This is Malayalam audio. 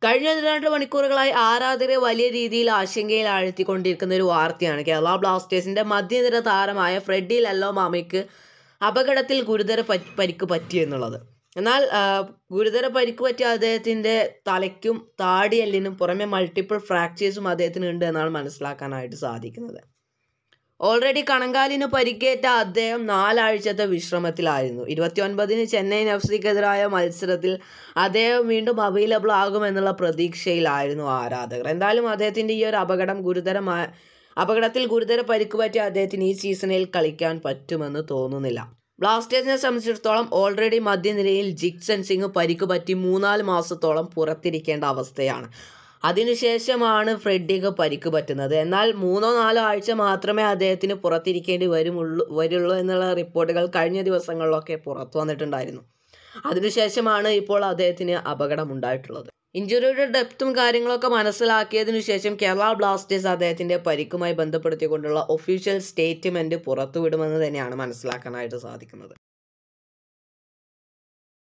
കഴിഞ്ഞ രണ്ട് മണിക്കൂറുകളായി ആരാധകരെ വലിയ രീതിയിൽ ആശങ്കയിൽ ആഴ്ത്തിക്കൊണ്ടിരിക്കുന്ന ഒരു വാർത്തയാണ് കേരള ബ്ലാസ്റ്റേഴ്സിന്റെ മധ്യനിര താരമായ ഫ്രെഡി ലല്ലോ മാമയ്ക്ക് അപകടത്തിൽ ഗുരുതര പ- പരിക്ക് പറ്റി എന്നുള്ളത് എന്നാൽ ആ, ഗുരുതര പരിക്ക് പറ്റിയ അദ്ദേഹത്തിൻ്റെ തലയ്ക്കും താടിയെല്ലിനും പുറമെ മൾട്ടിപ്പിൾ ഫ്രാക്ചേഴ്സും അദ്ദേഹത്തിന് ഉണ്ട് എന്നാണ് മനസ്സിലാക്കാനായിട്ട് സാധിക്കുന്നത് ഓൾറെഡി കണങ്കാലിന് പരിക്കേറ്റ അദ്ദേഹം നാലാഴ്ചത്തെ വിശ്രമത്തിലായിരുന്നു ഇരുപത്തിയൊൻപതിന് ചെന്നൈയിൻ എഫ് സിക്കെതിരായ മത്സരത്തിൽ അദ്ദേഹം വീണ്ടും അവൈലബിൾ ആകുമെന്നുള്ള പ്രതീക്ഷയിലായിരുന്നു ആരാധകർ എന്തായാലും അദ്ദേഹത്തിൻ്റെ ഈ ഒരു അപകടം ഗുരുതരമായ അപകടത്തിൽ ഗുരുതര പരിക്ക് പറ്റിയ അദ്ദേഹത്തിന് ഈ സീസണിൽ കളിക്കാൻ പറ്റുമെന്ന് തോന്നുന്നില്ല ബ്ലാസ്റ്റേഴ്സിനെ സംബന്ധിച്ചിടത്തോളം ഓൾറെഡി മധ്യനിരയിൽ ജിക്സൺ സിംഗ് പരിക്ക് പറ്റി മൂന്നാല് മാസത്തോളം പുറത്തിരിക്കേണ്ട അവസ്ഥയാണ് അതിനുശേഷമാണ് ഫ്രെഡിക്ക് പരിക്ക് പറ്റുന്നത് എന്നാൽ മൂന്നോ നാലോ ആഴ്ച മാത്രമേ അദ്ദേഹത്തിന് പുറത്തിരിക്കേണ്ടി വരുമുള്ളൂ വരുള്ളൂ എന്നുള്ള റിപ്പോർട്ടുകൾ കഴിഞ്ഞ ദിവസങ്ങളിലൊക്കെ പുറത്തു വന്നിട്ടുണ്ടായിരുന്നു അതിനുശേഷമാണ് ഇപ്പോൾ അദ്ദേഹത്തിന് അപകടം ഉണ്ടായിട്ടുള്ളത് ഇഞ്ചുറിയുടെ ഡെപ്തും കാര്യങ്ങളൊക്കെ മനസ്സിലാക്കിയതിനു ശേഷം കേരള ബ്ലാസ്റ്റേഴ്സ് അദ്ദേഹത്തിൻ്റെ പരിക്കുമായി ബന്ധപ്പെടുത്തിക്കൊണ്ടുള്ള ഒഫീഷ്യൽ സ്റ്റേറ്റ്മെൻറ്റ് പുറത്തുവിടുമെന്ന് തന്നെയാണ് മനസ്സിലാക്കാനായിട്ട് സാധിക്കുന്നത്